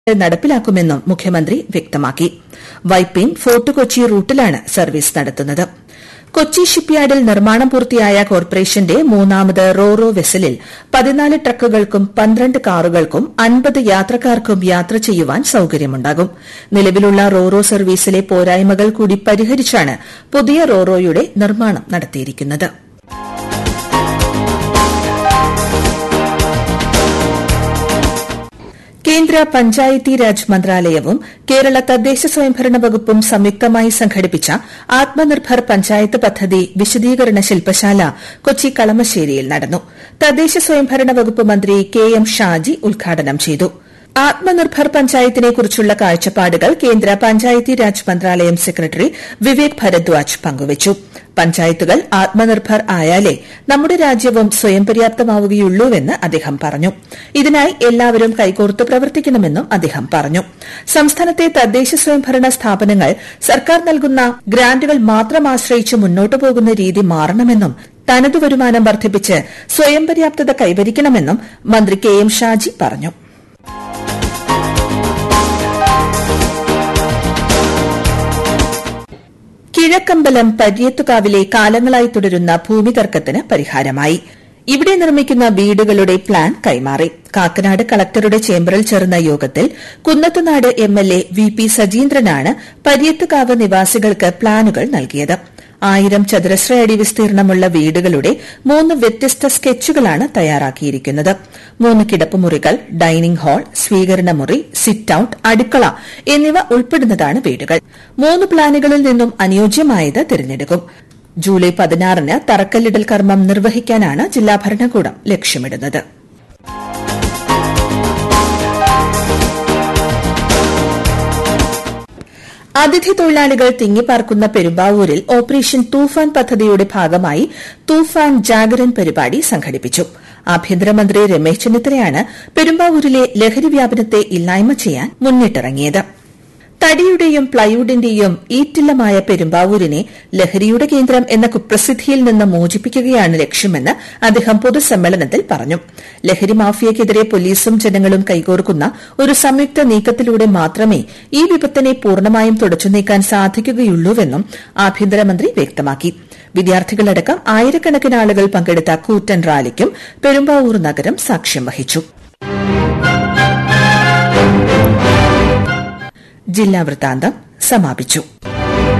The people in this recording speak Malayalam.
നടപ്പിലാക്കുമെന്നും മുഖ്യമന്ത്രി വ്യക്തമാക്കി വൈപ്പിൻ ഫോർട്ട് കൊച്ചി റൂട്ടിലാണ് സർവീസ് നടത്തുന്നത് കൊച്ചി ഷിപ്പ്യാർഡിൽ നിർമ്മാണം പൂർത്തിയായ കോർപ്പറേഷന്റെ മൂന്നാമത് റോറോ വെസലിൽ പതിനാല് ട്രക്കുകൾക്കും പന്ത്രണ്ട് കാറുകൾക്കും അൻപത് യാത്രക്കാർക്കും യാത്ര ചെയ്യുവാൻ സൌകര്യമുണ്ടാകും നിലവിലുള്ള റോറോ സർവീസിലെ പോരായ്മകൾ കൂടി പരിഹരിച്ചാണ് പുതിയ റോറോയുടെ നിർമ്മാണം നടത്തിയിരിക്കുന്നത് കേന്ദ്ര പഞ്ചായത്തി രാജ് മന്ത്രാലയവും കേരള തദ്ദേശ സ്വയംഭരണ വകുപ്പും സംയുക്തമായി സംഘടിപ്പിച്ച ആത്മനിർഭർ പഞ്ചായത്ത് പദ്ധതി വിശദീകരണ ശില്പശാല കൊച്ചി കളമശ്ശേരിയിൽ നടന്നു തദ്ദേശ സ്വയംഭരണ വകുപ്പ് മന്ത്രി കെ എം ഷാജി ഉദ്ഘാടനം ചെയ്തു ആത്മനിർഭർ പഞ്ചായത്തിനെക്കുറിച്ചുള്ള കാഴ്ചപ്പാടുകൾ കേന്ദ്ര പഞ്ചായത്തി രാജ് മന്ത്രാലയം സെക്രട്ടറി വിവേക് ഭരദ്വാജ് പങ്കുവച്ചു പഞ്ചായത്തുകൾ ആത്മനിർഭർ ആയാലേ നമ്മുടെ രാജ്യവും സ്വയം പര്യാപ്തമാവുകയുള്ളൂവെന്ന് അദ്ദേഹം പറഞ്ഞു ഇതിനായി എല്ലാവരും കൈകോർത്ത് പ്രവർത്തിക്കണമെന്നും അദ്ദേഹം പറഞ്ഞു സംസ്ഥാനത്തെ തദ്ദേശ സ്വയംഭരണ സ്ഥാപനങ്ങൾ സർക്കാർ നൽകുന്ന ഗ്രാന്റുകൾ മാത്രം ആശ്രയിച്ച് മുന്നോട്ടു പോകുന്ന രീതി മാറണമെന്നും തനതു വരുമാനം വർദ്ധിപ്പിച്ച് സ്വയം പര്യാപ്തത കൈവരിക്കണമെന്നും മന്ത്രി കെ എം ഷാജി പറഞ്ഞു കിഴക്കമ്പലം പര്യത്തുകാവിലെ കാലങ്ങളായി തുടരുന്ന ഭൂമി തർക്കത്തിന് പരിഹാരമായി ഇവിടെ നിർമ്മിക്കുന്ന വീടുകളുടെ പ്ലാൻ കൈമാറി കാക്കനാട് കളക്ടറുടെ ചേംബറിൽ ചേർന്ന യോഗത്തിൽ കുന്നത്തുനാട് എംഎൽഎ വി പി സജീന്ദ്രനാണ് പര്യത്തുകാവ് നിവാസികൾക്ക് പ്ലാനുകൾ നൽകിയത് ആയിരം ചതുരശ്ര അടി വിസ്തീർണമുള്ള വീടുകളുടെ മൂന്ന് വ്യത്യസ്ത സ്കെച്ചുകളാണ് തയ്യാറാക്കിയിരിക്കുന്നത് മൂന്ന് കിടപ്പുമുറികൾ ഡൈനിംഗ് ഹാൾ സ്വീകരണമുറി സിറ്റ് ഔട്ട് അടുക്കള എന്നിവ ഉൾപ്പെടുന്നതാണ് വീടുകൾ മൂന്ന് പ്ലാനുകളിൽ നിന്നും അനുയോജ്യമായത് തിരഞ്ഞെടുക്കും ജൂലൈ പതിനാറിന് തറക്കല്ലിടൽ കർമ്മം നിർവഹിക്കാനാണ് ജില്ലാ ഭരണകൂടം ലക്ഷ്യമിടുന്നത് അതിഥി തൊഴിലാളികൾ തിങ്ങിപ്പാർക്കുന്ന പെരുമ്പാവൂരിൽ ഓപ്പറേഷൻ തൂഫാൻ പദ്ധതിയുടെ ഭാഗമായി തൂഫാൻ ജാഗരൻ പരിപാടി സംഘടിപ്പിച്ചു ആഭ്യന്തരമന്ത്രി രമേശ് ചെന്നിത്തലയാണ് പെരുമ്പാവൂരിലെ ലഹരി വ്യാപനത്തെ ഇല്ലായ്മ ചെയ്യാൻ മുന്നിട്ടിറങ്ങിയത് തടിയുടെയും പ്ലൈവുഡിന്റെയും ഈറ്റില്ലമായ പെരുമ്പാവൂരിനെ ലഹരിയുടെ കേന്ദ്രം എന്ന കുപ്രസിദ്ധിയിൽ നിന്ന് മോചിപ്പിക്കുകയാണ് ലക്ഷ്യമെന്ന് അദ്ദേഹം പൊതുസമ്മേളനത്തിൽ പറഞ്ഞു ലഹരി മാഫിയയ്ക്കെതിരെ പോലീസും ജനങ്ങളും കൈകോർക്കുന്ന ഒരു സംയുക്ത നീക്കത്തിലൂടെ മാത്രമേ ഈ വിപത്തിനെ പൂർണ്ണമായും തുടച്ചുനീക്കാൻ സാധിക്കുകയുള്ളൂവെന്നും ആഭ്യന്തരമന്ത്രി വ്യക്തമാക്കി വിദ്യാർത്ഥികളടക്കം ആയിരക്കണക്കിന് ആളുകൾ പങ്കെടുത്ത കൂറ്റൻ റാലിക്കും പെരുമ്പാവൂർ നഗരം സാക്ഷ്യം വഹിച്ചു ജില്ലാ വൃത്താന്തം സമാപിച്ചു